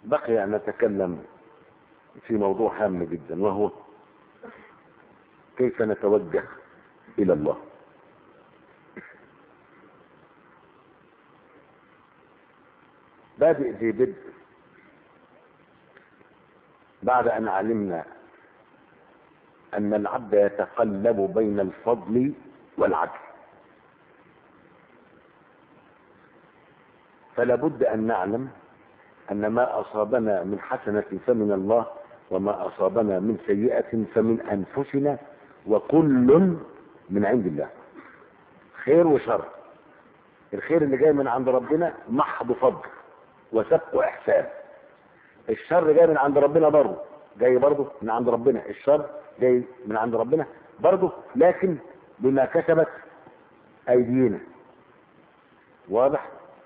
بقي أن نتكلم في موضوع هام جدا وهو كيف نتوجه إلى الله بادئ ذي بدء بعد أن علمنا أن العبد يتقلب بين الفضل والعدل فلا بد أن نعلم أن ما أصابنا من حسنة فمن الله وما أصابنا من سيئة فمن أنفسنا وكل من عند الله خير وشر الخير اللي جاي من عند ربنا محض فضل وسبق إحسان الشر جاي من عند ربنا برضه جاي برضه من عند ربنا الشر جاي من عند ربنا برضه لكن بما كسبت أيدينا واضح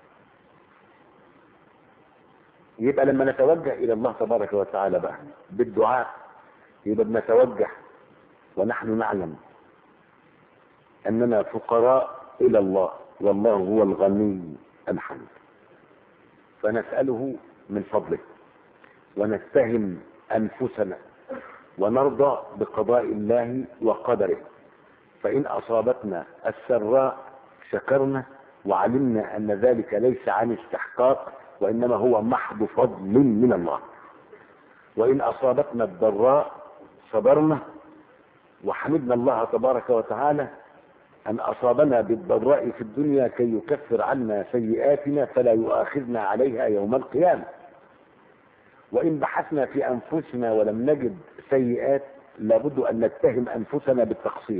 يبقى لما نتوجه الى الله تبارك وتعالى بقى بالدعاء يبقى بنتوجه ونحن نعلم اننا فقراء الى الله والله هو الغني الحميد فنساله من فضله ونتهم انفسنا ونرضى بقضاء الله وقدره فان اصابتنا السراء شكرنا وعلمنا ان ذلك ليس عن استحقاق وإنما هو محض فضل من الله وإن أصابتنا الضراء صبرنا وحمدنا الله تبارك وتعالى أن أصابنا بالضراء في الدنيا كي يكفر عنا سيئاتنا فلا يؤاخذنا عليها يوم القيامة وإن بحثنا في أنفسنا ولم نجد سيئات لابد أن نتهم أنفسنا بالتقصير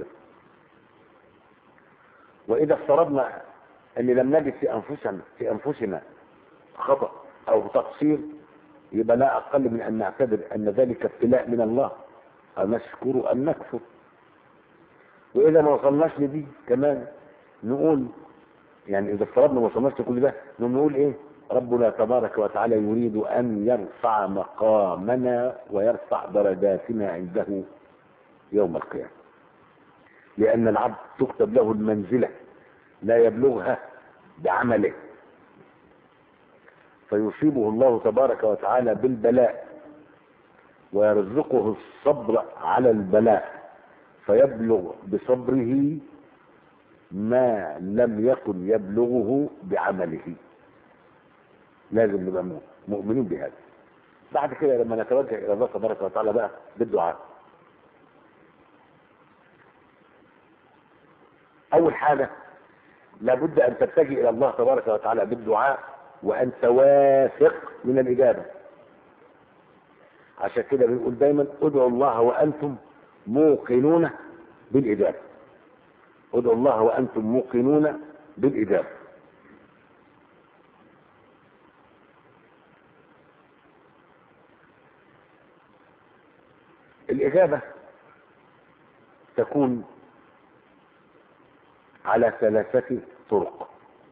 وإذا افترضنا أن لم نجد في أنفسنا في أنفسنا خطأ أو تقصير يبقى لا أقل من أن نعتبر أن ذلك ابتلاء من الله أن نشكر أن نكفر وإذا ما وصلناش لدي كمان نقول يعني إذا افترضنا ما وصلناش لكل ده نقول إيه ربنا تبارك وتعالى يريد أن يرفع مقامنا ويرفع درجاتنا عنده يوم القيامة لأن العبد تكتب له المنزلة لا يبلغها بعمله فيصيبه الله تبارك وتعالى بالبلاء ويرزقه الصبر على البلاء فيبلغ بصبره ما لم يكن يبلغه بعمله لازم نبقى مؤمنين بهذا بعد كده لما نتوجه الى الله تبارك وتعالى بقى بالدعاء اول حاجه لابد ان تتجه الى الله تبارك وتعالى بالدعاء وانت واثق من الاجابه عشان كده بنقول دايما ادعوا الله وانتم موقنون بالاجابه ادعوا الله وانتم موقنون بالاجابه الاجابه تكون على ثلاثه طرق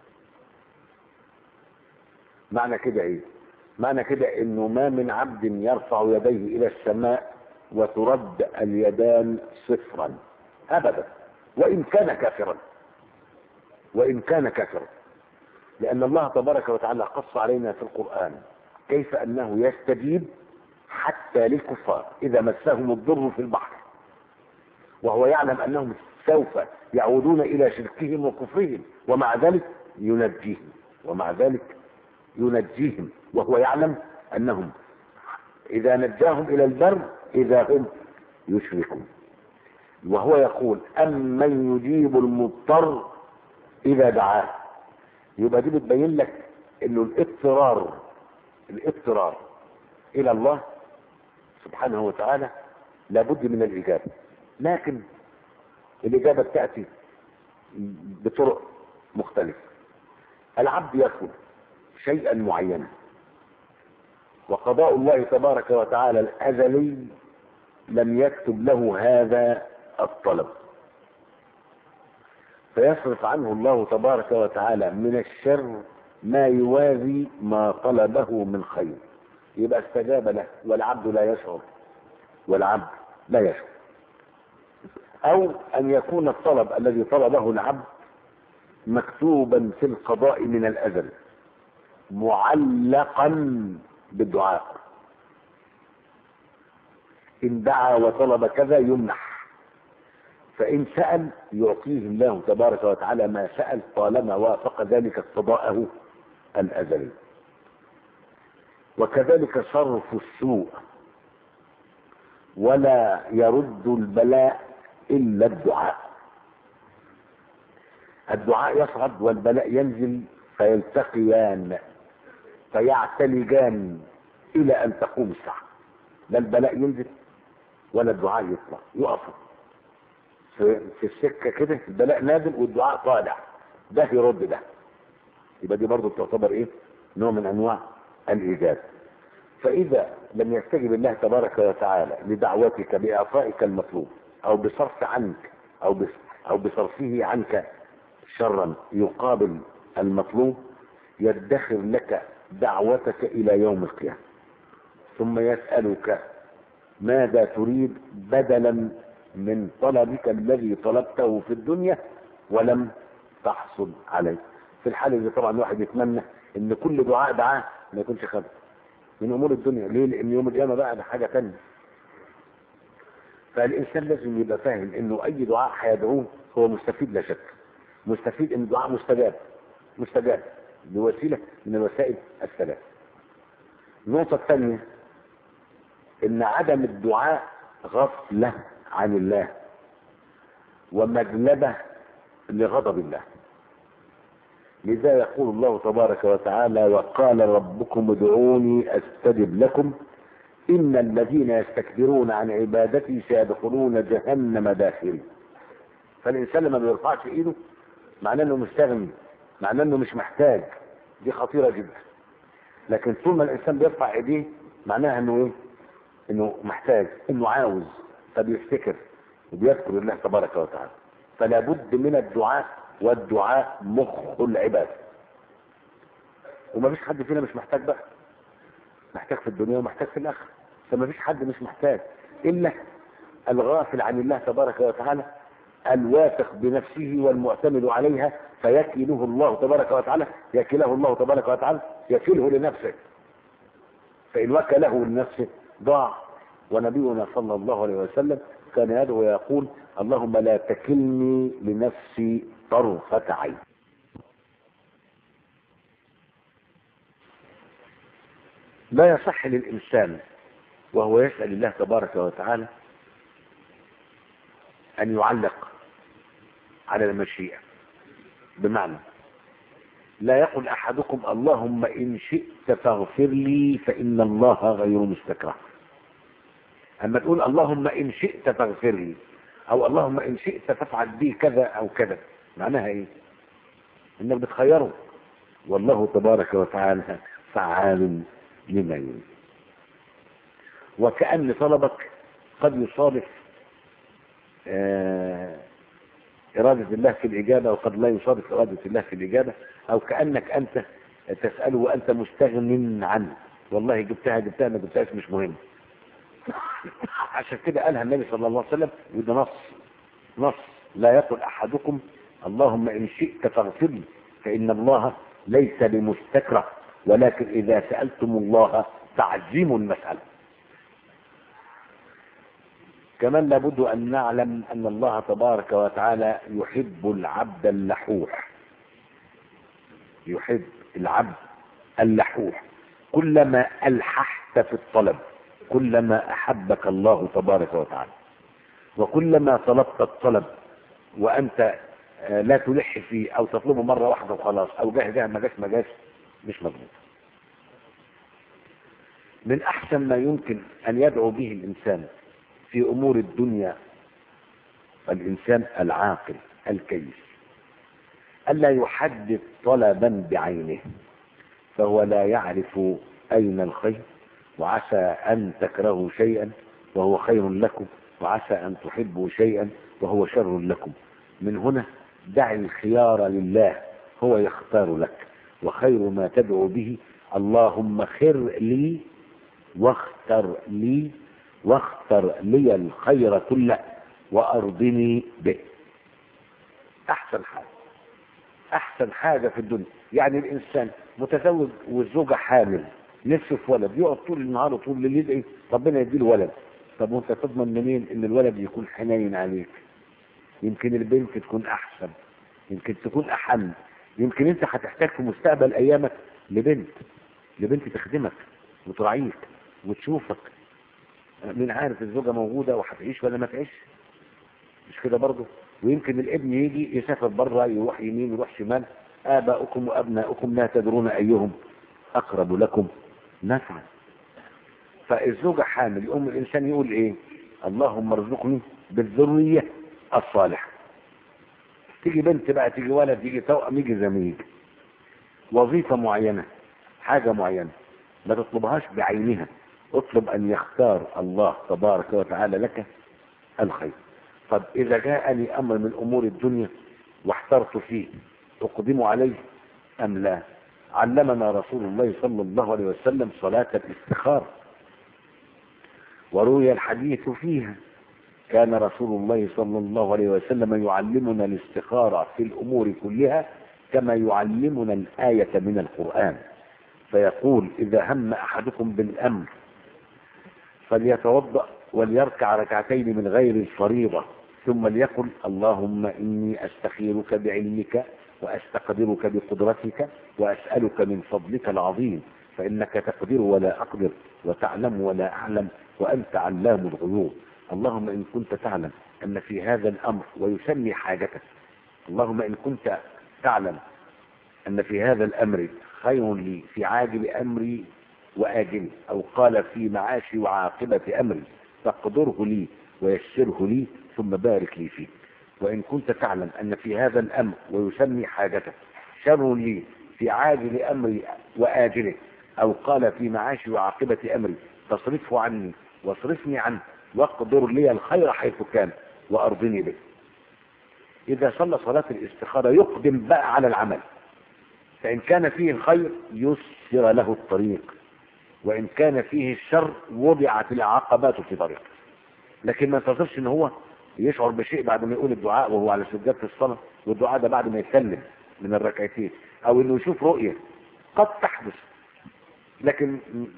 معنى كده ايه معنى كده انه ما من عبد يرفع يديه الى السماء وترد اليدان صفرا ابدا وان كان كافرا وان كان كافرا لان الله تبارك وتعالى قص علينا في القران كيف انه يستجيب حتى للكفار اذا مسهم الضر في البحر وهو يعلم انهم سوف يعودون الى شركهم وكفرهم ومع ذلك ينجيهم ومع ذلك ينجيهم وهو يعلم انهم اذا نجاهم الى البر اذا هم يشركون وهو يقول امن يجيب المضطر اذا دعاه يبقى دي بتبين لك انه الاضطرار الاضطرار الى الله سبحانه وتعالى لابد من الاجابه لكن الاجابه بتاتي بطرق مختلفه العبد يطلب شيئا معينا وقضاء الله تبارك وتعالى الازلي لم يكتب له هذا الطلب فيصرف عنه الله تبارك وتعالى من الشر ما يوازي ما طلبه من خير يبقى استجاب له والعبد لا يشعر والعبد لا يشعر او ان يكون الطلب الذي طلبه العبد مكتوبا في القضاء من الازل معلقا بالدعاء إن دعا وطلب كذا يمنح فإن سأل يعطيه الله تبارك وتعالى ما سأل طالما وافق ذلك اقتضاءه الأزلي وكذلك صرف السوء ولا يرد البلاء إلا الدعاء الدعاء يصعد والبلاء ينزل فيلتقيان فيعتلجان إلى أن تقوم الساعة لا البلاء ينزل ولا الدعاء يطلع يقفوا في, في السكة كده البلاء نازل والدعاء طالع ده يرد ده يبقى دي برضه تعتبر ايه نوع من انواع الايجاب فاذا لم يستجب الله تبارك وتعالى لدعوتك باعطائك المطلوب او بصرف عنك او بس او بصرفه عنك شرا يقابل المطلوب يدخر لك دعوتك الى يوم القيامه ثم يسالك ماذا تريد بدلا من طلبك الذي طلبته في الدنيا ولم تحصل عليه في الحالة دي طبعا الواحد يتمنى ان كل دعاء دعاه ما يكونش خد من امور الدنيا ليه لان يوم القيامة بقى ده حاجة تانية فالانسان لازم يبقى فاهم انه اي دعاء هيدعوه هو مستفيد لا شك مستفيد ان الدعاء مستجاب مستجاب بوسيلة من الوسائل الثلاث النقطة الثانية ان عدم الدعاء غفلة عن الله ومجلبة لغضب الله لذا يقول الله تبارك وتعالى وقال ربكم ادعوني استجب لكم ان الذين يستكبرون عن عبادتي سيدخلون جهنم داخلين فالانسان لما بيرفعش ايده معناه انه مستغني معناه انه مش محتاج دي خطيره جدا لكن طول ما الانسان بيرفع ايديه معناها انه ايه انه محتاج انه عاوز فبيفتكر وبيذكر الله تبارك وتعالى فلا بد من الدعاء والدعاء مخ العباد وما فيش حد فينا مش محتاج بقى محتاج في الدنيا ومحتاج في الاخره فما فيش حد مش محتاج الا الغافل عن الله تبارك وتعالى الواثق بنفسه والمعتمد عليها فيكله الله تبارك وتعالى يكله الله تبارك وتعالى يكله لنفسه فإن وكله لنفسه ضاع ونبينا صلى الله عليه وسلم كان يدعو ويقول اللهم لا تكلني لنفسي طرفة عين لا يصح للإنسان وهو يسأل الله تبارك وتعالى أن يعلق على المشيئة بمعنى لا يقول أحدكم اللهم إن شئت فاغفر لي فإن الله غير مستكره أما تقول اللهم إن شئت فاغفر لي أو اللهم إن شئت فافعل بي كذا أو كذا معناها إيه؟ إنك بتخيره والله تبارك وتعالى فعال لما يريد وكأن طلبك قد يصادف آه إرادة الله في الإجابة وقد لا يصادف إرادة الله في الإجابة أو كأنك أنت تسأله وأنت مستغن عنه والله جبتها جبتها ما جبتهاش مش مهم عشان كده قالها النبي صلى الله عليه وسلم وده نص نص لا يقل أحدكم اللهم إن شئت فاغفر لي فإن الله ليس بمستكره ولكن إذا سألتم الله تعزموا المسألة كمان لابد أن نعلم أن الله تبارك وتعالى يحب العبد اللحوح يحب العبد اللحوح كلما ألححت في الطلب كلما أحبك الله تبارك وتعالى وكلما طلبت الطلب وأنت لا تلح فيه أو تطلبه مرة واحدة وخلاص أو جاه جاه ما جاش ما جاش مش مضبوط من أحسن ما يمكن أن يدعو به الإنسان في أمور الدنيا الإنسان العاقل الكيس ألا يحدد طلبا بعينه فهو لا يعرف أين الخير وعسى أن تكرهوا شيئا وهو خير لكم وعسى أن تحبوا شيئا وهو شر لكم من هنا دع الخيار لله هو يختار لك وخير ما تدعو به اللهم خر لي واختر لي واختر لي الخير كله وارضني به احسن حاجه احسن حاجه في الدنيا يعني الانسان متزوج والزوجه حامل نفسه في ولد يقعد طول النهار وطول الليل يدعي ربنا يديله ولد طب وانت تضمن منين ان الولد يكون حنين عليك يمكن البنت تكون احسن يمكن تكون احن يمكن انت هتحتاج في مستقبل ايامك لبنت لبنت تخدمك وتراعيك وتشوفك مين عارف الزوجه موجوده وهتعيش ولا ما تعيش مش كده برضه ويمكن الابن يجي يسافر بره يروح يمين يروح شمال اباؤكم وابناؤكم لا تدرون ايهم اقرب لكم نفعا فالزوجه حامل يقوم الانسان يقول ايه اللهم ارزقني بالذريه الصالحه تيجي بنت بقى تيجي ولد يجي توأم يجي زميل وظيفه معينه حاجه معينه ما تطلبهاش بعينها اطلب ان يختار الله تبارك وتعالى لك الخير طب اذا جاءني امر من امور الدنيا واحترت فيه اقدم عليه ام لا علمنا رسول الله صلى الله عليه وسلم صلاة الاستخارة وروي الحديث فيها كان رسول الله صلى الله عليه وسلم يعلمنا الاستخارة في الأمور كلها كما يعلمنا الآية من القرآن فيقول إذا هم أحدكم بالأمر فليتوضأ وليركع ركعتين من غير الفريضة ثم ليقل اللهم إني أستخيرك بعلمك وأستقدرك بقدرتك وأسألك من فضلك العظيم فإنك تقدر ولا أقدر وتعلم ولا أعلم وأنت علام الغيوب اللهم إن كنت تعلم أن في هذا الأمر ويسمي حاجتك اللهم إن كنت تعلم أن في هذا الأمر خير لي في عاجل أمري وآجله أو قال في معاشي وعاقبة أمري فاقدره لي ويسره لي ثم بارك لي فيه وإن كنت تعلم أن في هذا الأمر ويسمي حاجتك شر لي في عاجل أمري وآجله أو قال في معاشي وعاقبة أمري تصرفه عني واصرفني عنه واقدر لي الخير حيث كان وأرضني به إذا صلى صلاة الاستخارة يقدم بقى على العمل فإن كان فيه الخير يسر له الطريق وإن كان فيه الشر وضعت العقبات في طريقه لكن ما ينتظرش ان هو يشعر بشيء بعد ما يقول الدعاء وهو على سجادة الصلاة والدعاء ده بعد ما يسلم من الركعتين او انه يشوف رؤية قد تحدث لكن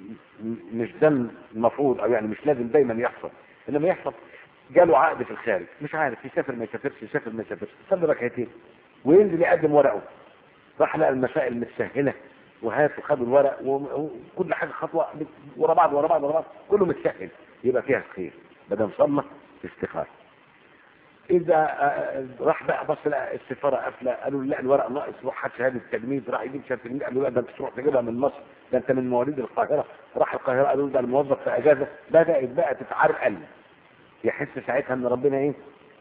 مش ده المفروض او يعني مش لازم دايما يحصل انما يحصل جاله عقد في الخارج مش عارف يسافر ما يسافرش يسافر ما يسافرش يصلي ركعتين وينزل يقدم ورقه راح لقى المسائل متسهله وهات وخد الورق وكل حاجه خطوه ورا بعض ورا بعض ورا بعض كله متسهل يبقى فيها خير بدل صلى استخاره اذا راح بقى بص لقى السفاره قافله قالوا له لا الورق ناقص روح هات شهاده تجنيد راح يجيب شهاده تجنيد قالوا لا ده انت تروح تجيبها من مصر ده انت من مواليد القاهره راح القاهره قالوا له ده الموظف في اجازه بدات بقى تتعرقل يحس ساعتها ان ربنا ايه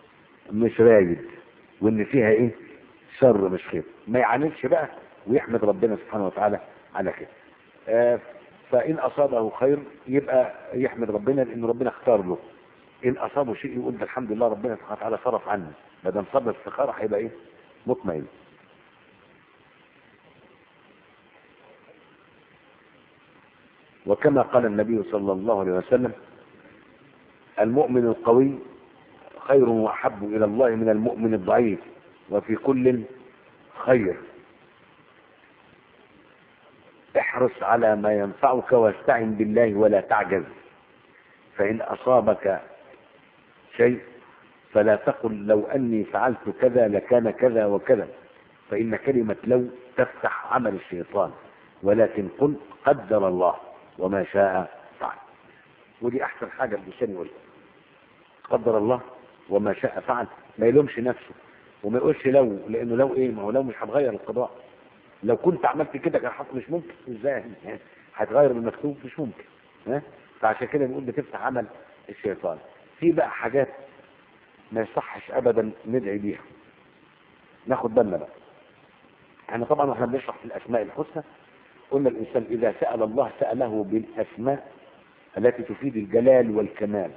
مش رايد وان فيها ايه شر مش خير ما يعاندش بقى ويحمد ربنا سبحانه وتعالى على كده آه فان اصابه خير يبقى يحمد ربنا لان ربنا اختار له ان اصابه شيء يقول ده الحمد لله ربنا سبحانه وتعالى صرف عني ما دام صبر استخاره هيبقى ايه مطمئن وكما قال النبي صلى الله عليه وسلم المؤمن القوي خير واحب الى الله من المؤمن الضعيف وفي كل خير احرص على ما ينفعك واستعن بالله ولا تعجز فإن أصابك شيء فلا تقل لو أني فعلت كذا لكان كذا وكذا فإن كلمة لو تفتح عمل الشيطان ولكن قل قدر الله وما شاء فعل ودي أحسن حاجة الإنسان يقولها قدر الله وما شاء فعل ما يلومش نفسه وما يقولش لو لأنه لو إيه ما هو لو مش هتغير القضاء لو كنت عملت كده كان حصل مش ممكن ازاي هتغير المكتوب مش ممكن ها فعشان كده بنقول بتفتح عمل الشيطان في بقى حاجات ما يصحش ابدا ندعي بيها ناخد بالنا بقى احنا طبعا واحنا بنشرح في الاسماء الحسنى قلنا الانسان اذا سال الله ساله بالاسماء التي تفيد الجلال والكمال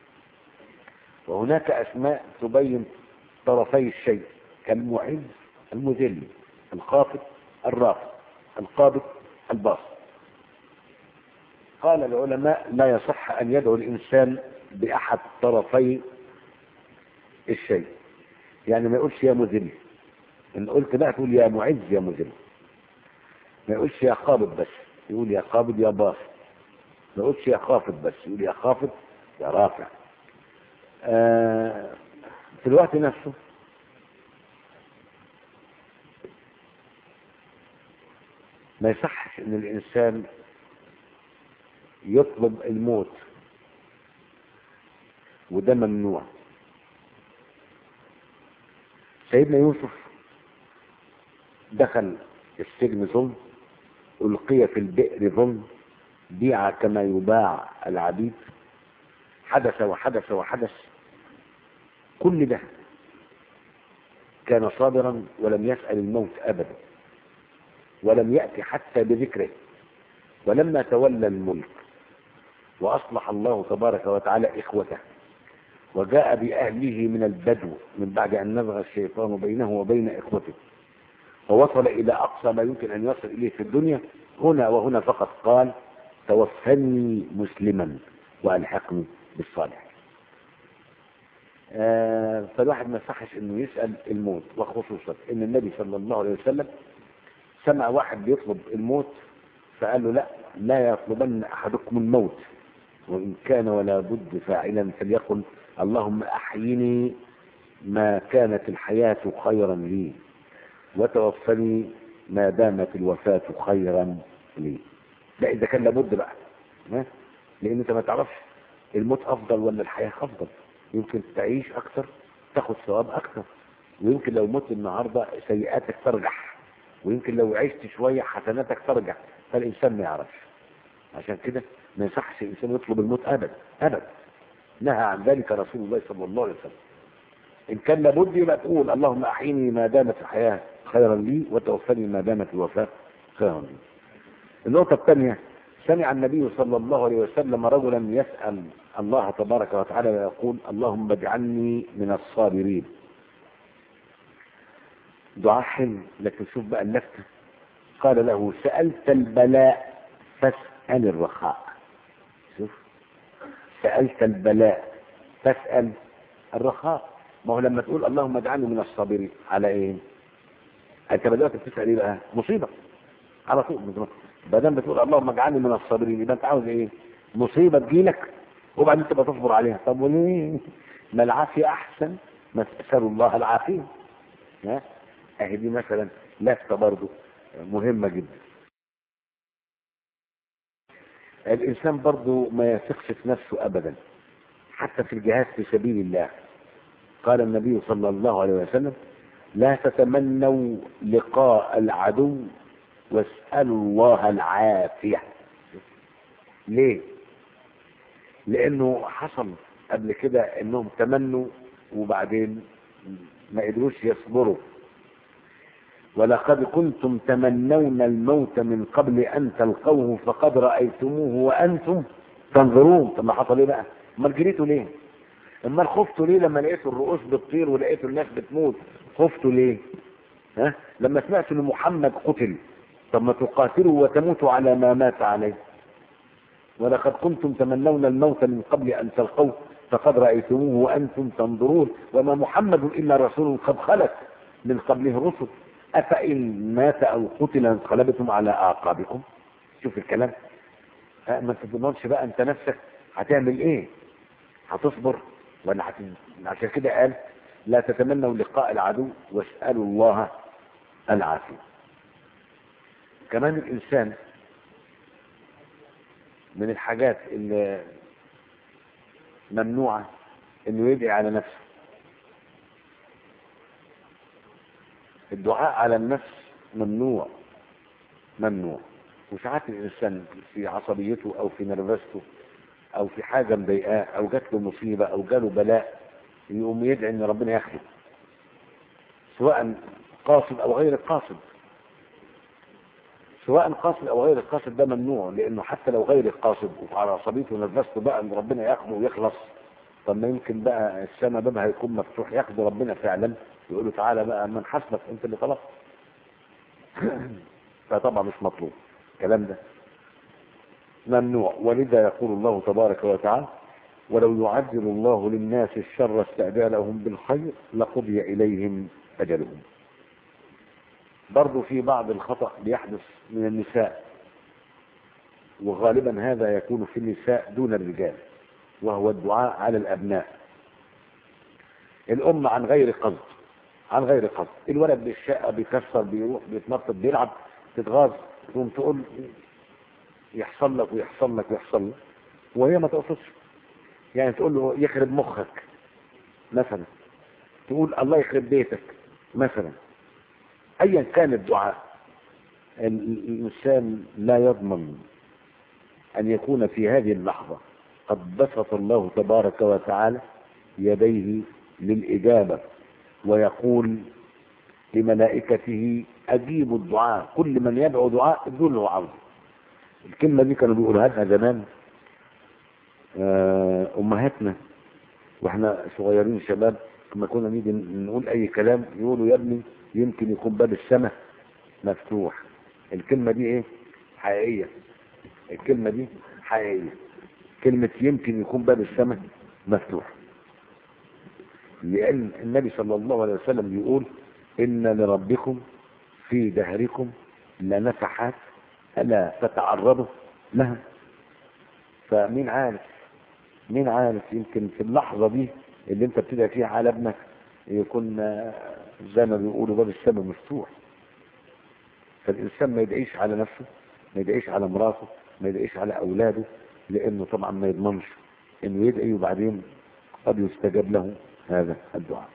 وهناك اسماء تبين طرفي الشيء كالمعز المذل الخافض الرافع القابض الباسط قال العلماء لا يصح أن يدعو الإنسان بأحد طرفي الشيء يعني ما يقولش يا مذل إن قلت بقى تقول يا معز يا مذل ما يقولش يا قابض بس يقول يا قابض يا باسط ما يقولش يا خافض بس يقول يا خافض يا رافع آه في الوقت نفسه ما يصحش ان الانسان يطلب الموت وده ممنوع سيدنا يوسف دخل السجن ظلم ألقي في البئر ظلم بيع كما يباع العبيد حدث وحدث وحدث كل ده كان صابرا ولم يسأل الموت أبدا ولم يأتي حتى بذكره ولما تولى الملك وأصلح الله تبارك وتعالى إخوته وجاء بأهله من البدو من بعد أن نزغ الشيطان بينه وبين إخوته ووصل إلى أقصى ما يمكن أن يصل إليه في الدنيا هنا وهنا فقط قال توفني مسلما وألحقني بالصالح آه فالواحد ما يصحش انه يسأل الموت وخصوصا ان النبي صلى الله عليه وسلم سمع واحد بيطلب الموت فقال له لا لا يطلبن احدكم الموت وان كان ولا بد فاعلا فليقل اللهم احيني ما كانت الحياة خيرا لي وتوفني ما دامت الوفاة خيرا لي ده اذا كان لابد بقى ها؟ لان انت ما تعرفش الموت افضل ولا الحياة افضل يمكن تعيش اكثر تاخد ثواب اكثر ويمكن لو مت النهارده سيئاتك ترجح ويمكن لو عشت شويه حسناتك ترجع فالانسان ما يعرفش عشان كده ما يصحش الانسان يطلب الموت ابدا ابدا نهى عن ذلك رسول الله صلى الله عليه وسلم ان كان لابد يبقى تقول اللهم احيني ما دامت الحياه خيرا لي وتوفني ما دامت الوفاه خيرا لي النقطه الثانيه سمع النبي صلى الله عليه وسلم رجلا يسأل الله تبارك وتعالى ويقول اللهم اجعلني من الصابرين دعاء حلو لكن شوف بقى اللفتة قال له سألت البلاء فاسأل الرخاء شوف سألت البلاء فاسأل الرخاء ما هو لما تقول اللهم اجعلني من الصابرين على ايه انت دلوقتي بتسأل ايه بقى مصيبة على طول ما دام بتقول اللهم اجعلني من الصابرين يبقى انت عاوز ايه مصيبه تجيلك وبعدين تبقى تصبر عليها طب وليه ما العافيه احسن ما تسالوا الله العافيه ها اهي دي مثلا لفته برضه مهمه جدا الانسان برضه ما يثقش في نفسه ابدا حتى في الجهاد في سبيل الله قال النبي صلى الله عليه وسلم لا تتمنوا لقاء العدو واسألوا الله العافية ليه لانه حصل قبل كده انهم تمنوا وبعدين ما قدروش يصبروا ولقد كنتم تمنون الموت من قبل ان تلقوه فقد رأيتموه وانتم تنظرون طب ما حصل ايه بقى امال جريتوا ليه امال خفتوا ليه لما لقيتوا الرؤوس بتطير ولقيتوا الناس بتموت خفتوا ليه ها لما سمعتوا ان محمد قتل طب ما تقاتلوا وتموتوا على ما مات عليه ولقد كنتم تمنون الموت من قبل أن تلقوه فقد رأيتموه وأنتم تنظرون وما محمد إلا رسول قد خلت من قبله الرسل أفإن مات أو قتل انقلبتم على أعقابكم شوف الكلام ها ما تضمنش بقى أنت نفسك هتعمل إيه هتصبر ولا هت... عشان كده قال لا تتمنوا لقاء العدو واسألوا الله العافية كمان الإنسان من الحاجات اللي ممنوعة انه يدعي على نفسه الدعاء على النفس ممنوع ممنوع وساعات الانسان في عصبيته او في نرفزته او في حاجة مضايقاه او جات له مصيبة او جاله بلاء يقوم يدعي ان ربنا ياخده سواء قاصد او غير قاصد سواء قاصد او غير القاصد ده ممنوع لانه حتى لو غير القاصد وعلى عصبيته ونرفزته بقى ان ربنا ياخده ويخلص طب ما يمكن بقى السماء بابها هيكون مفتوح ياخده ربنا فعلا يقول له تعالى بقى من حسبك انت اللي طلبت فطبعا مش مطلوب الكلام ده ممنوع ولذا يقول الله تبارك وتعالى ولو يعجل الله للناس الشر استعجالهم بالخير لقضي اليهم اجلهم برضو في بعض الخطأ بيحدث من النساء وغالبا هذا يكون في النساء دون الرجال وهو الدعاء على الأبناء الأم عن غير قصد عن غير قصد الولد بالشقة بيكسر بيروح بيتنطط بيلعب تتغاظ تقوم تقول يحصل لك ويحصل لك ويحصل لك وهي ما تقصدش يعني تقول له يخرب مخك مثلا تقول الله يخرب بيتك مثلا ايا كان الدعاء الانسان لا يضمن ان يكون في هذه اللحظة قد بسط الله تبارك وتعالى يديه للاجابة ويقول لملائكته اجيبوا الدعاء كل من يدعو دعاء ادوا له عرض الكلمة دي كانوا بيقولوها لنا زمان امهاتنا واحنا صغيرين شباب لما كنا نيجي نقول اي كلام يقولوا يا ابني يمكن يكون باب السماء مفتوح الكلمة دي ايه حقيقية الكلمة دي حقيقية كلمة يمكن يكون باب السماء مفتوح لأن النبي صلى الله عليه وسلم بيقول إن لربكم في دهركم لنفحات ألا تتعرضوا لها فمين عارف مين عارف يمكن في اللحظة دي اللي انت بتدعي فيها على ابنك يكون زي ما بيقولوا باب السماء مفتوح فالإنسان ما يدعيش على نفسه ما يدعيش على مراته ما يدعيش على أولاده لأنه طبعا ما يضمنش إنه يدعي وبعدين قد يستجاب له هذا الدعاء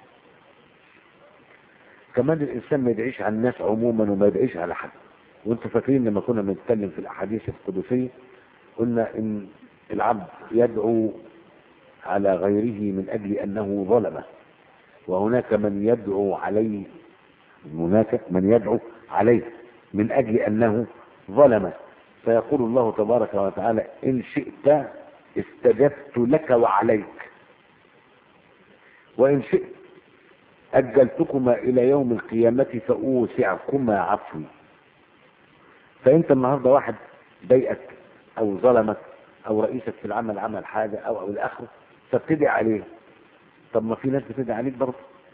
كمان الإنسان ما يدعيش على الناس عموما وما يدعيش على حد وانتوا فاكرين لما كنا بنتكلم في الأحاديث القدسية قلنا إن العبد يدعو على غيره من أجل أنه ظلمه وهناك من يدعو عليه هناك من يدعو عليه من أجل أنه ظلم فيقول الله تبارك وتعالى إن شئت استجبت لك وعليك وإن شئت أجلتكما إلى يوم القيامة فأوسعكما عفوي فأنت النهاردة واحد ضايقك أو ظلمك أو رئيسك في العمل عمل حاجة أو أو الآخر فابتدي عليه طب ما في ناس بتدعي عليك برضه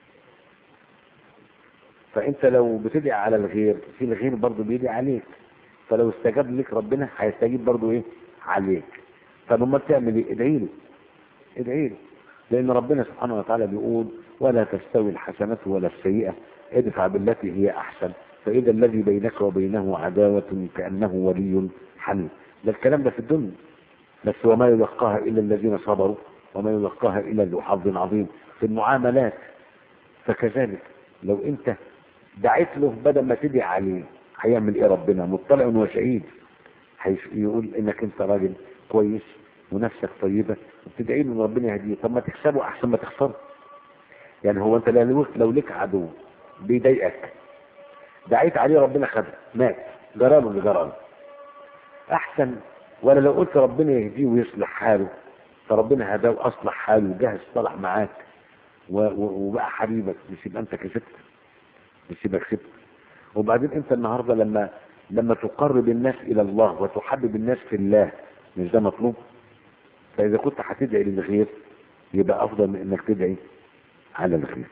فانت لو بتدعي على الغير في الغير برضه بيدعي عليك فلو استجاب لك ربنا هيستجيب برضه ايه عليك طب امال تعمل ايه ادعي له ادعي له لان ربنا سبحانه وتعالى بيقول ولا تستوي الحسنة ولا السيئة ادفع بالتي هي احسن فاذا الذي بينك وبينه عداوة كأنه ولي حميد ده الكلام ده في الدنيا بس وما يلقاها الا الذين صبروا وما يلقاها الا ذو حظ عظيم في المعاملات فكذلك لو انت دعيت له بدل ما تدعي عليه هيعمل ايه ربنا مطلع وشهيد يقول انك انت راجل كويس ونفسك طيبه وبتدعي له ان ربنا يهديه طب ما تكسبه احسن ما تخسره يعني هو انت لو لو لك عدو بيضايقك دعيت عليه ربنا خده مات جراله اللي جراله احسن ولا لو قلت ربنا يهديه ويصلح حاله فربنا هداه واصلح حاله وجهز صلح معاك وبقى حبيبك مش يبقى انت كسبت مش يبقى كسبت وبعدين انت النهارده لما لما تقرب الناس الى الله وتحبب الناس في الله مش ده مطلوب فاذا كنت هتدعي للغير يبقى افضل من انك تدعي على الغير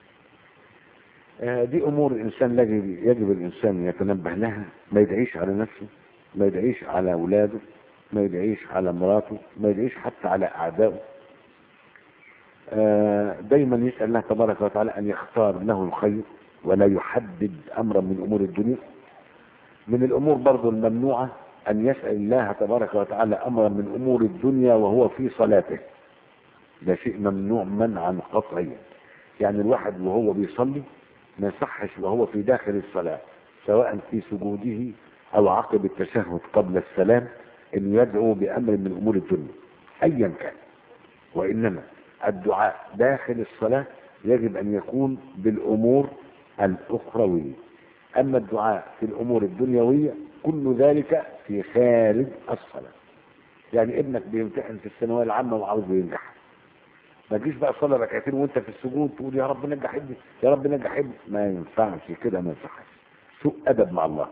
آه دي امور الانسان يجب يجب الانسان يتنبه لها ما يدعيش على نفسه ما يدعيش على اولاده ما يدعيش على مراته ما يدعيش حتى على اعدائه آه دايما يسال الله تبارك وتعالى ان يختار له الخير ولا يحدد امرا من امور الدنيا من الامور برضو الممنوعة ان يسأل الله تبارك وتعالى امرا من امور الدنيا وهو في صلاته ده شيء ممنوع منعا قطعيا يعني الواحد وهو بيصلي ما يصحش وهو في داخل الصلاة سواء في سجوده او عقب التشهد قبل السلام ان يدعو بامر من امور الدنيا ايا كان وانما الدعاء داخل الصلاة يجب ان يكون بالامور الأخروية أما الدعاء في الأمور الدنيوية كل ذلك في خارج الصلاة يعني ابنك بيمتحن في الثانوية العامة وعاوز ينجح ما تجيش بقى صلي ركعتين وانت في السجود تقول يا رب نجح ابني يا رب نجح ابني ما ينفعش كده ما ينفعش سوء أدب مع الله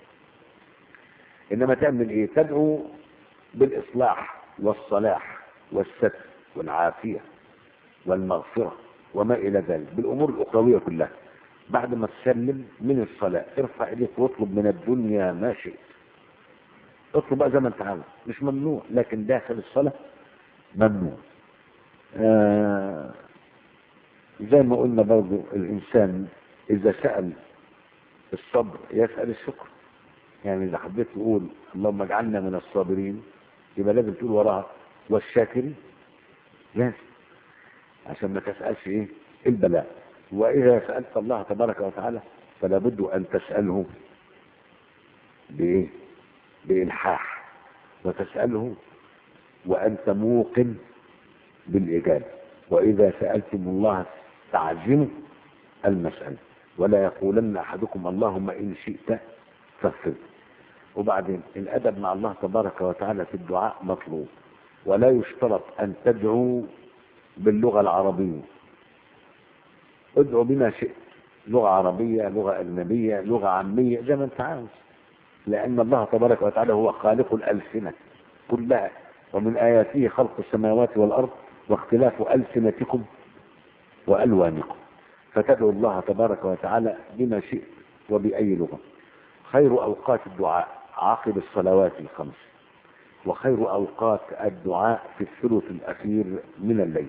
إنما تعمل إيه تدعو بالإصلاح والصلاح والستر والعافية والمغفرة وما إلى ذلك بالأمور الأخروية كلها بعد ما تسلم من الصلاة ارفع ايديك واطلب من الدنيا ما شئت اطلب بقى زي ما انت عاوز مش ممنوع لكن داخل الصلاة ممنوع آه زي ما قلنا برضو الإنسان إذا سأل الصبر يسأل الشكر يعني إذا حبيت تقول اللهم اجعلنا من الصابرين يبقى لازم تقول وراها والشاكرين لازم عشان ما تسألش إيه البلاء وإذا سألت الله تبارك وتعالى فلا بد أن تسأله بإيه بإلحاح وتسأله وأنت موقن بالإجابة وإذا سألتم الله تعزموا المسألة ولا يقولن أحدكم اللهم إن شئت فاغفر وبعدين الأدب مع الله تبارك وتعالى في الدعاء مطلوب ولا يشترط أن تدعو باللغة العربية ادعو بما شئت لغة عربية لغة أجنبية لغة عامية زي ما أنت عاوز لأن الله تبارك وتعالى هو خالق الألسنة كلها ومن آياته خلق السماوات والأرض واختلاف ألسنتكم وألوانكم فتدعو الله تبارك وتعالى بما شئت وبأي لغة خير أوقات الدعاء عقب الصلوات الخمس وخير أوقات الدعاء في الثلث الأخير من الليل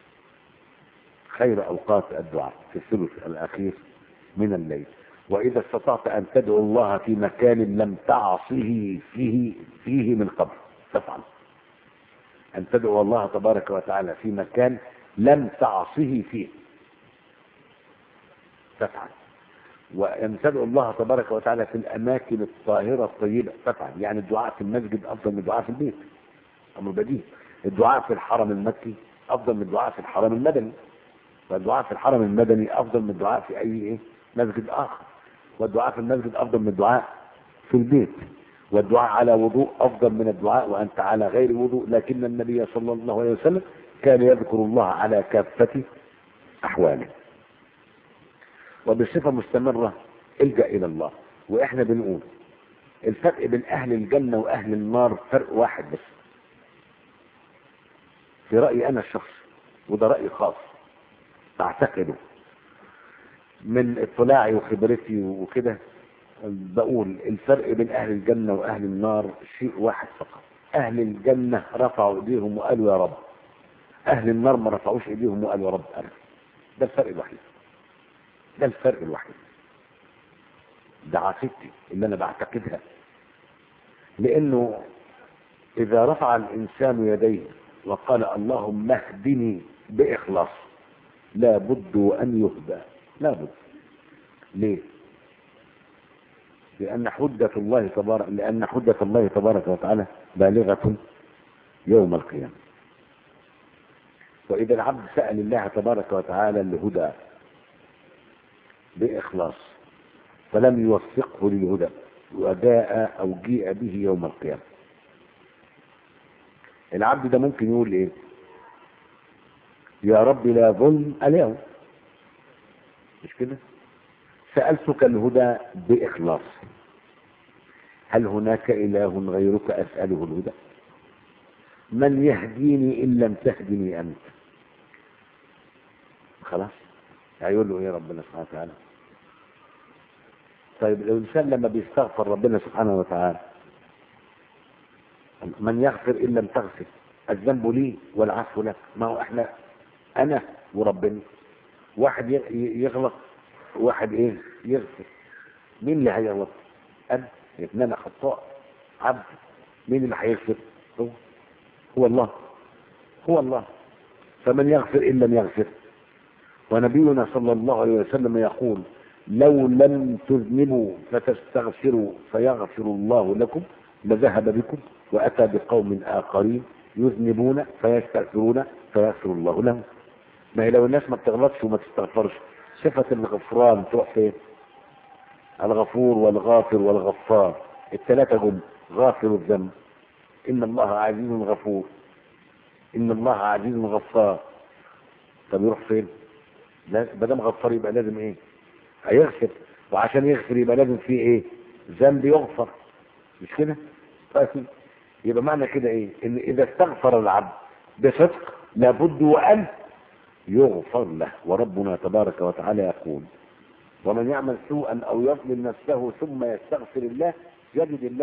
خير أوقات الدعاء في الثلث الأخير من الليل وإذا استطعت أن تدعو الله في مكان لم تعصه فيه فيه من قبل تفعل أن تدعو الله تبارك وتعالى في مكان لم تعصه فيه تفعل وأن تدعو الله تبارك وتعالى في الأماكن الطاهرة الطيبة تفعل يعني الدعاء في المسجد أفضل من الدعاء في البيت أمر بديهي الدعاء في الحرم المكي أفضل من الدعاء في الحرم المدني والدعاء في الحرم المدني أفضل من الدعاء في أي إيه مسجد آخر والدعاء في المسجد أفضل من الدعاء في البيت والدعاء على وضوء أفضل من الدعاء وأنت على غير وضوء لكن النبي صلى الله عليه وسلم كان يذكر الله على كافة أحواله وبصفة مستمرة الجأ إلى الله وإحنا بنقول الفرق بين أهل الجنة وأهل النار فرق واحد بس في رأيي أنا الشخصي وده رأي خاص أعتقده من اطلاعي وخبرتي وكده بقول الفرق بين أهل الجنة وأهل النار شيء واحد فقط أهل الجنة رفعوا إيديهم وقالوا يا رب أهل النار ما رفعوش إيديهم وقالوا يا رب أنا ده الفرق الوحيد ده الفرق الوحيد ده عقيدتي اللي أنا بعتقدها لأنه إذا رفع الإنسان يديه وقال اللهم اهدني بإخلاص لا بد أن يهدى لا بد ليه لأن حجة الله تبارك لأن حجة الله تبارك وتعالى بالغة يوم القيامة وإذا العبد سأل الله تبارك وتعالى الهدى بإخلاص فلم يوفقه للهدى وجاء أو جيء به يوم القيامة العبد ده ممكن يقول إيه يا رب لا ظلم اليوم مش كده سألتك الهدى بإخلاص هل هناك إله غيرك أسأله الهدى من يهديني إن لم تهدني أنت خلاص هيقول له ايه ربنا سبحانه وتعالى طيب لو الانسان لما بيستغفر ربنا سبحانه وتعالى من يغفر ان لم تغفر الذنب لي والعفو لك ما هو احنا انا وربنا واحد يغلط واحد ايه يغفر مين اللي هيغلط انا ان انا خطاء عبد مين اللي هيغفر هو هو الله هو الله فمن يغفر ان لم يغفر ونبينا صلى الله عليه وسلم يقول لو لم تذنبوا فتستغفروا فيغفر الله لكم لذهب بكم واتى بقوم اخرين يذنبون فيستغفرون فيغفر الله لهم ما هي لو الناس ما بتغلطش وما تستغفرش صفة الغفران تروح فين؟ الغفور والغافر والغفار الثلاثة دول غافر الذنب إن الله عزيز غفور إن الله عزيز غفار طب يروح فين؟ ما دام غفار يبقى لازم ايه؟ هيغفر وعشان يغفر يبقى لازم فيه ايه؟ ذنب يغفر مش كده؟ طيب يبقى معنى كده ايه؟ ان اذا استغفر العبد بصدق لابد وان يغفر له وربنا تبارك وتعالى يقول ومن يعمل سوءا او يظلم نفسه ثم يستغفر الله يجد الله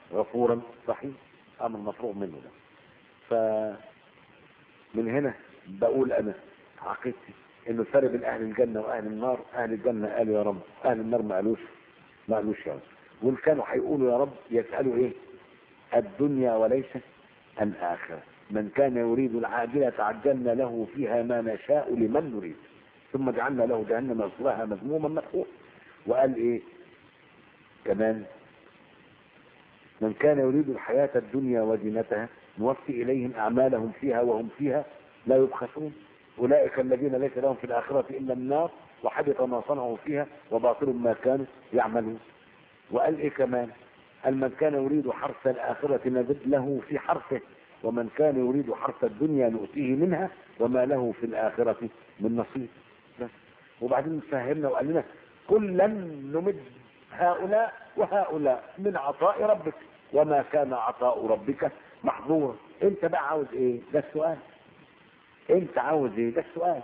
غفورا رحيم امر مفروغ منه ده ف من هنا بقول انا عقيدتي انه الفرق بين اهل الجنه واهل النار اهل الجنه قالوا يا رب اهل النار ما قالوش ما قالوش يا رب وان كانوا هيقولوا يا رب يسالوا ايه الدنيا وليس الاخره من كان يريد العاجله عجلنا له فيها ما نشاء لمن نريد ثم جعلنا له جهنم يصلاها مذموما مدحورا وقال ايه كمان من كان يريد الحياة الدنيا وزينتها نوفي إليهم أعمالهم فيها وهم فيها لا يبخسون أولئك الذين ليس لهم في الآخرة إلا النار وحبط ما صنعوا فيها وباطل ما كانوا يعملون وقال إيه كمان قال من كان يريد حرث الآخرة نزد له في حرثه ومن كان يريد حرث الدنيا نؤتيه منها وما له في الآخرة من نصيب بس وبعدين فهمنا وقال لنا كلا نمد هؤلاء وهؤلاء من عطاء ربك وما كان عطاء ربك محظورا انت بقى عاوز ايه ده السؤال انت عاوز ايه ده السؤال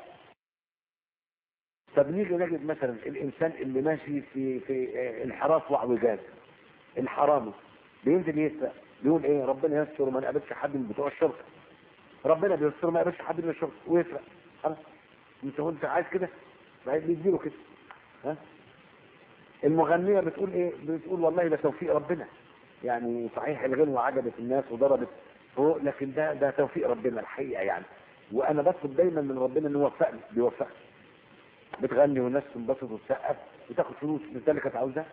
طب نيجي نجد مثلا الانسان اللي ماشي في في انحراف واعوجاج الحرامي بينزل يسرق بيقول ايه ربنا يستر وما نقابلش حد من بتوع الشرطه ربنا بيستر ما يقابلش حد من الشرطه ويسرق خلاص انت هو انت عايز كده بعد بيديله كده ها المغنية بتقول ايه بتقول والله ده توفيق ربنا يعني صحيح الغنوة عجبت الناس وضربت فوق لكن ده ده توفيق ربنا الحقيقة يعني وانا بطلب دايما من ربنا انه يوفقني بيوفقني بتغني والناس تنبسط وتسقف وتاخد فلوس مش ده اللي كانت عاوزاه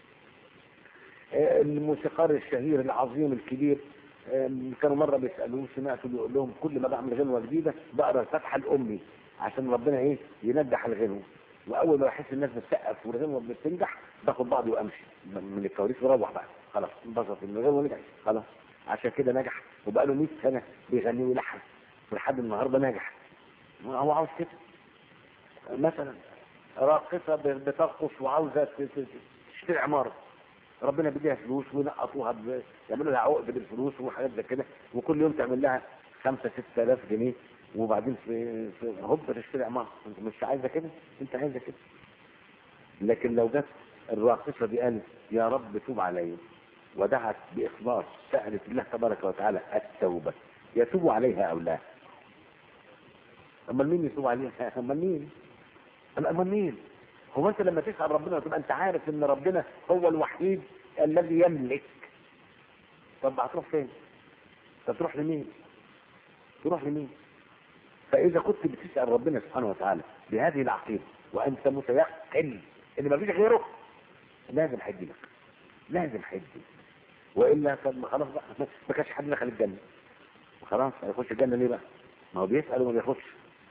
آه، الموسيقار الشهير العظيم الكبير آه، كانوا مره بيسالوه سمعت بيقول لهم كل ما بعمل غنوه جديده بقرا الفاتحه لامي عشان ربنا ايه ينجح الغنوه واول ما بحس الناس بتسقف والغنوه بتنجح باخد بعضي وامشي من الكواليس واروح بقى خلاص انبسط ان الغنوه نجحت خلاص عشان كده نجح وبقى له 100 سنه بيغني ويلحن ولحد النهارده نجح هو عاوز كده مثلا راقصه بترقص وعاوزه ت- ت- تشتري عماره ربنا بيديها فلوس وينقطوها ب... يعملوا لها عقد بالفلوس وحاجات زي كده وكل يوم تعمل لها 5 6000 جنيه وبعدين في, في هوب تشتري عماره انت مش عايزه كده انت عايزه كده لكن لو جت الراقصه دي قالت يا رب توب علي ودعت باخلاص سالت الله تبارك وتعالى التوبه يتوب عليها او لا اما مين يتوب عليها اما مين اما مين هو انت لما تسال ربنا تبقى انت عارف ان ربنا هو الوحيد الذي يملك طب هتروح فين طب تروح لمين تروح لمين فاذا كنت بتسال ربنا سبحانه وتعالى بهذه العقيده وانت متيقن ان ما فيش غيره لازم هيدي لك لازم هيدي والا طب ما خلاص بقى ما كانش حد دخل الجنه خلاص هيخش الجنه ليه بقى ما هو بيسال وما بياخدش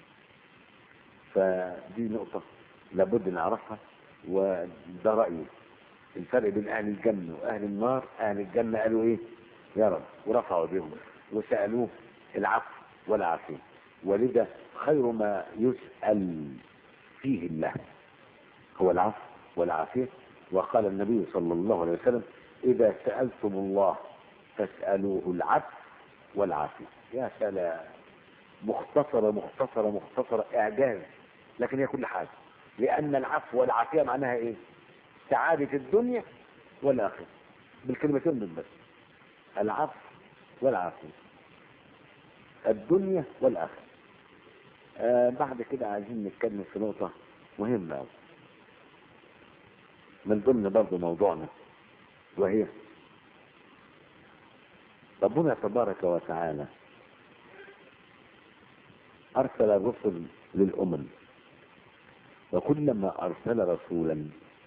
فدي نقطه لابد نعرفها وده رايي الفرق بين اهل الجنه واهل النار اهل الجنه قالوا ايه يا رب ورفعوا بهم وسالوه العفو والعافيه ولذا خير ما يسال فيه الله هو العفو والعافيه وقال النبي صلى الله عليه وسلم اذا سالتم الله فاسالوه العفو والعافيه يا سلام مختصره مختصره مختصره اعجاز لكن هي كل حاجه لان العفو والعافيه معناها ايه سعاده الدنيا والاخره بالكلمتين دول بس العفو والعافيه الدنيا والاخره آه بعد كده عايزين نتكلم في نقطه مهمه أوي. من ضمن برضه موضوعنا وهي ربنا تبارك وتعالى أرسل الرسل للأمم وكلما أرسل رسولا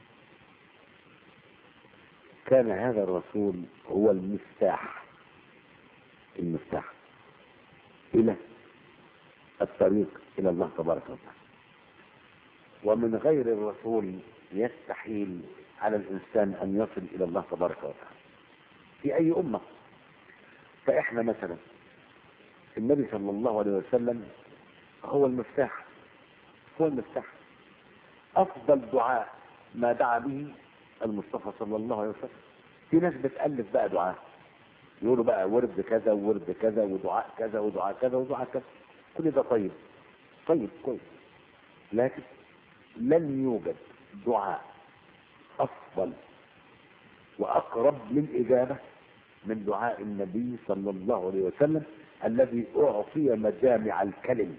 كان هذا الرسول هو المفتاح المفتاح إلى الطريق إلى الله تبارك وتعالى ومن غير الرسول يستحيل على الإنسان أن يصل إلى الله تبارك وتعالى في أي أمة فإحنا مثلا النبي صلى الله عليه وسلم هو المفتاح هو المفتاح افضل دعاء ما دعا به المصطفى صلى الله عليه وسلم في ناس بتالف بقى دعاء يقولوا بقى ورد كذا وورد كذا ودعاء كذا ودعاء كذا ودعاء كذا كل ده طيب طيب كويس لكن لن يوجد دعاء افضل واقرب للاجابه من دعاء النبي صلى الله عليه وسلم الذي أعطي مجامع الكلم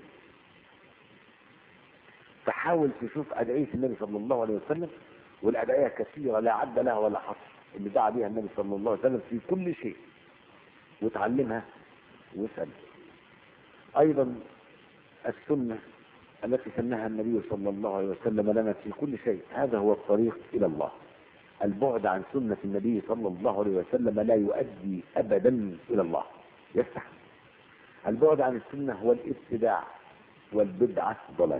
فحاول تشوف أدعية النبي صلى الله عليه وسلم والأدعية كثيرة لا عد لها ولا حصر اللي دعا بها النبي صلى الله عليه وسلم في كل شيء وتعلمها واسأل أيضا السنة التي سنها النبي صلى الله عليه وسلم لنا في كل شيء هذا هو الطريق إلى الله البعد عن سنة النبي صلى الله عليه وسلم لا يؤدي أبدا إلى الله يفتح البعد عن السنة هو الابتداع والبدعة ضلال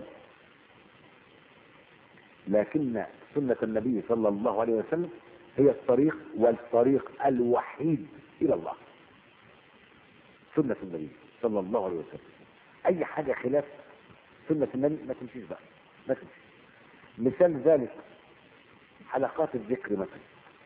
لكن سنة النبي صلى الله عليه وسلم هي الطريق والطريق الوحيد إلى الله سنة النبي صلى الله عليه وسلم أي حاجة خلاف سنة النبي ما تمشيش بقى ما تمشيش مثال ذلك حلقات الذكر مثلا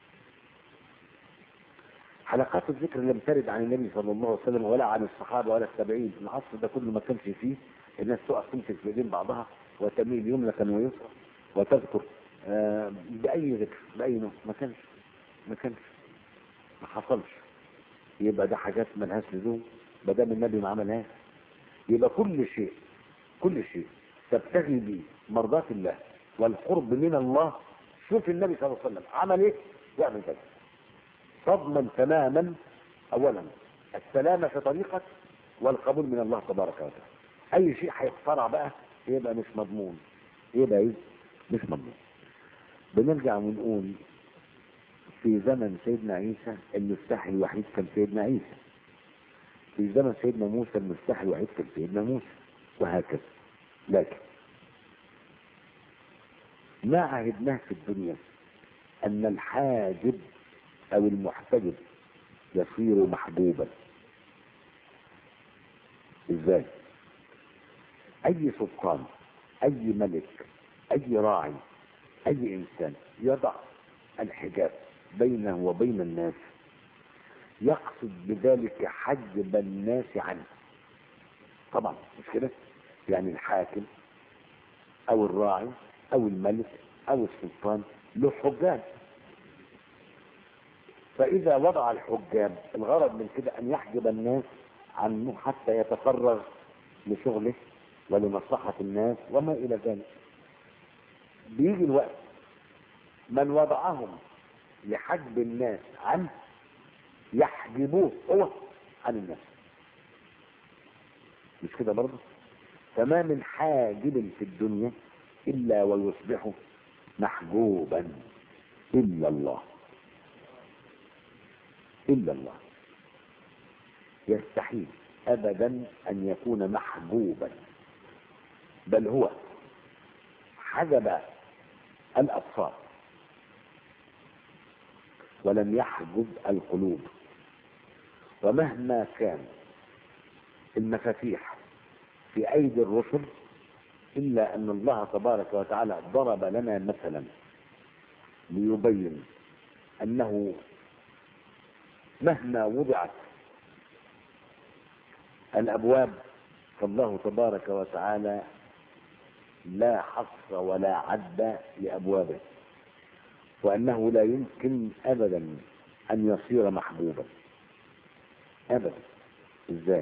حلقات الذكر لم ترد عن النبي صلى الله عليه وسلم ولا عن الصحابة ولا التابعين في العصر ده كله ما كانش فيه الناس تقف تمسك في ايدين بعضها وتميل يمنة ويسرى وتذكر آه بأي ذكر بأي نوع ما كانش ما كانش ما حصلش يبقى ده حاجات ملهاش لزوم ما دام النبي ما عملهاش يبقى كل شيء كل شيء تبتغي به مرضاة الله والقرب من الله شوف النبي صلى الله عليه وسلم عمل ايه يعمل كذا تضمن تماما اولا السلامة في طريقك والقبول من الله تبارك وتعالى اي شيء هيخترع بقى يبقى مش مضمون يبقى ايه مش مضمون بنرجع ونقول في زمن سيدنا عيسى المفتاح الوحيد كان سيدنا عيسى في زمن سيدنا موسى المفتاح الوحيد كان سيدنا موسى وهكذا لكن ما عهدناه في الدنيا أن الحاجب أو المحتجب يصير محبوبا إزاي؟ أي سلطان أي ملك أي راعي أي إنسان يضع الحجاب بينه وبين الناس يقصد بذلك حجب الناس عنه طبعا مش كده يعني الحاكم او الراعي او الملك او السلطان له حجاب فاذا وضع الحجاب الغرض من كده ان يحجب الناس عنه حتى يتفرغ لشغله ولمصلحة الناس وما الى ذلك بيجي الوقت من وضعهم لحجب الناس عنه يحجبوه هو عن الناس مش كده برضه فما من حاجب في الدنيا إلا ويصبح محجوبا إلا الله إلا الله يستحيل أبدا أن يكون محجوبا بل هو حجب الأبصار ولم يحجب القلوب ومهما كان المفاتيح في أيدي الرسل إلا أن الله تبارك وتعالى ضرب لنا مثلا ليبين أنه مهما وضعت الأبواب فالله تبارك وتعالى لا حصر ولا عد لأبوابه وأنه لا يمكن أبدا أن يصير محبوبا أبدا إزاي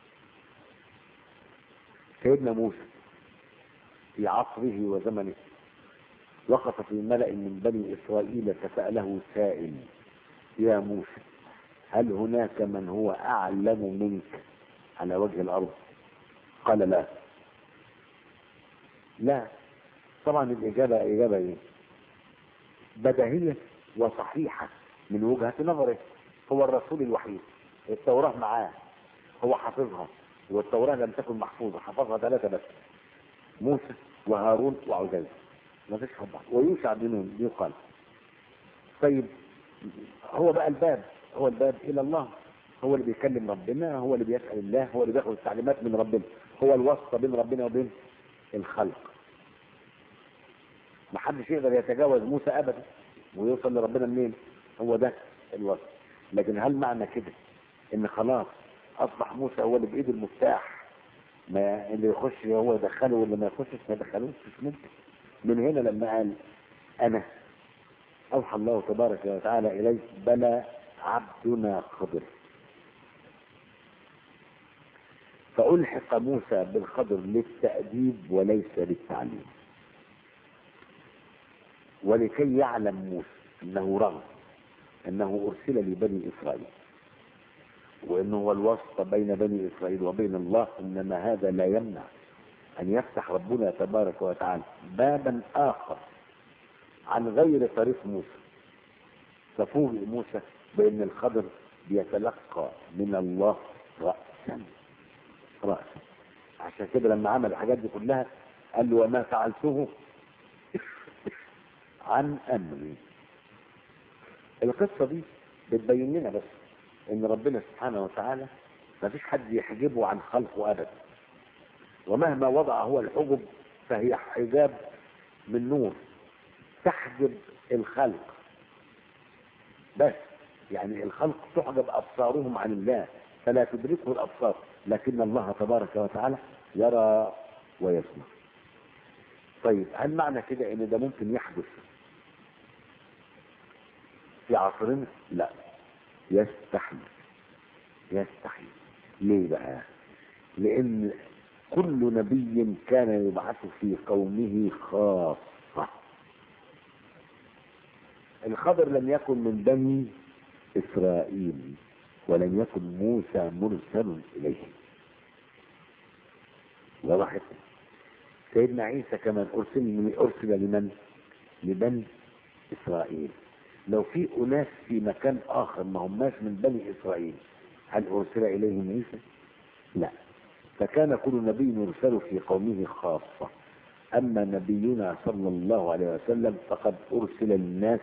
سيدنا موسى في عصره وزمنه وقف في ملأ من بني إسرائيل فسأله سائل يا موسى هل هناك من هو أعلم منك على وجه الأرض قال لا لا طبعا الإجابة إجابة إيه بديهية وصحيحة من وجهة نظره هو الرسول الوحيد التوراة معاه هو حافظها والتوراة لم تكن محفوظة حفظها ثلاثة بس موسى وهارون وعزيز ما فيش حد ويوشع بن نون يقال طيب هو بقى الباب هو الباب إلى الله هو اللي بيكلم ربنا هو اللي بيسأل الله هو اللي بياخد التعليمات من ربنا هو الواسطة بين ربنا وبين الخلق ما حدش يقدر يتجاوز موسى ابدا ويوصل لربنا منين هو ده الوصف لكن هل معنى كده ان خلاص اصبح موسى هو اللي بايده المفتاح ما اللي يخش هو يدخله واللي ما يخشش ما يدخلوش مش ممكن من هنا لما قال انا اوحى الله تبارك وتعالى اليه بلى عبدنا خضر فألحق موسى بالخضر للتأديب وليس للتعليم ولكي يعلم موسى أنه رغم أنه أرسل لبني إسرائيل وأنه هو الواسطة بين بني إسرائيل وبين الله إنما هذا لا يمنع أن يفتح ربنا تبارك وتعالى بابا آخر عن غير طريق موسى ففوجئ موسى بأن الخضر بيتلقى من الله رأسا رأسا عشان كده لما عمل الحاجات دي كلها قال له وما فعلته عن أمري القصة دي بتبين لنا بس ان ربنا سبحانه وتعالى ما فيش حد يحجبه عن خلقه ابدا ومهما وضع هو الحجب فهي حجاب من نور تحجب الخلق بس يعني الخلق تحجب ابصارهم عن الله فلا تدركه الابصار لكن الله تبارك وتعالى يرى ويسمع طيب هل معنى كده ان ده ممكن يحدث في عصرنا لا يستحيل يستحيل ليه بقى لان كل نبي كان يبعث في قومه خاصة الخضر لم يكن من بني إسرائيل ولم يكن موسى مرسل إليه وضحت سيدنا عيسى كمان أرسل من أرسل لمن؟ لبني إسرائيل لو في أناس في مكان آخر ما هماش من بني إسرائيل هل أرسل إليهم عيسى؟ لا فكان كل نبي يرسل في قومه خاصة أما نبينا صلى الله عليه وسلم فقد أرسل للناس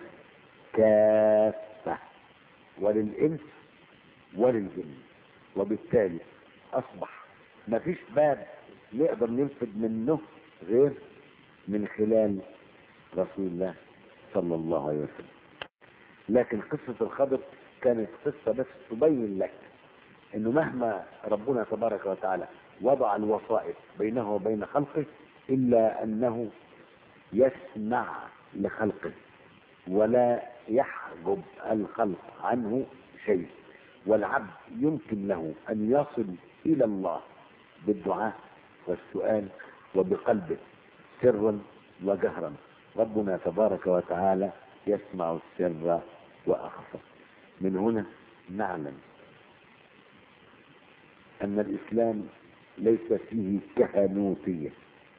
كافة وللإنس وللجن وبالتالي أصبح ما فيش باب نقدر ننفذ منه غير من خلال رسول الله صلى الله عليه وسلم لكن قصة الخضر كانت قصة بس تبين لك انه مهما ربنا تبارك وتعالى وضع الوسائط بينه وبين خلقه الا انه يسمع لخلقه ولا يحجب الخلق عنه شيء والعبد يمكن له ان يصل الى الله بالدعاء والسؤال وبقلبه سرا وجهرا ربنا تبارك وتعالى يسمع السر واخفى من هنا نعلم أن الإسلام ليس فيه كهنوتية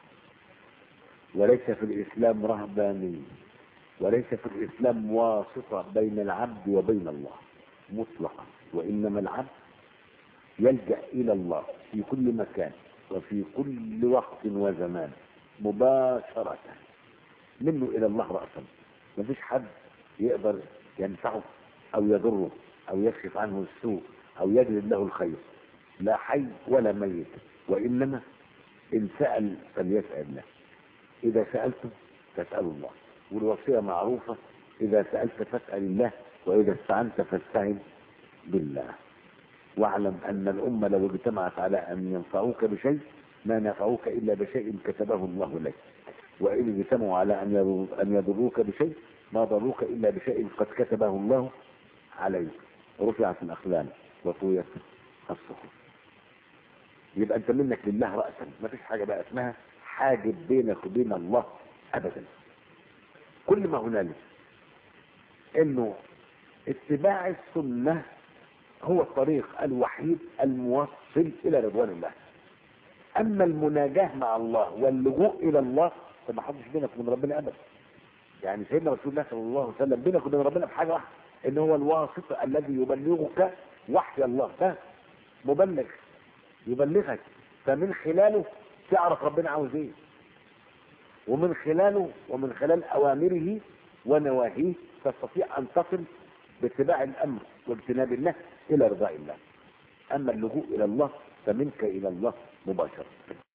وليس في الإسلام رهبانية وليس في الإسلام واسطة بين العبد وبين الله مطلقا وإنما العبد يلجأ إلى الله في كل مكان وفي كل وقت وزمان مباشرة منه إلى الله رأسا ما فيش حد يقدر ينفعه أو يضره أو يكشف عنه السوء أو يجلب له الخير لا حي ولا ميت وإنما إن سأل فليسأل الله إذا سألتم فاسألوا الله والوصية معروفة إذا سألت فاسأل الله وإذا استعنت فاستعن بالله واعلم أن الأمة لو اجتمعت على أن ينفعوك بشيء ما نفعوك إلا بشيء كتبه الله لك وإن اجتمعوا على أن أن يضروك بشيء ما ضروك إلا بشيء قد كتبه الله عليك رفعت الأقلام وطويت الصحف يبقى انت منك لله رأسا ما فيش حاجة بقى اسمها حاجب بينك وبين الله ابدا كل ما هنالك انه اتباع السنة هو الطريق الوحيد الموصل الى رضوان الله اما المناجاة مع الله واللجوء الى الله فما حدش بينك وبين ربنا ابدا يعني سيدنا رسول الله صلى الله عليه وسلم بينك وبين ربنا بحاجة واحدة ان هو الواسطة الذي يبلغك وحي الله ده مبلغ يبلغك فمن خلاله تعرف ربنا عاوز ايه ومن خلاله ومن خلال اوامره ونواهيه تستطيع ان تصل باتباع الامر واجتناب الله الى رضاء الله اما اللجوء الى الله فمنك الى الله مباشره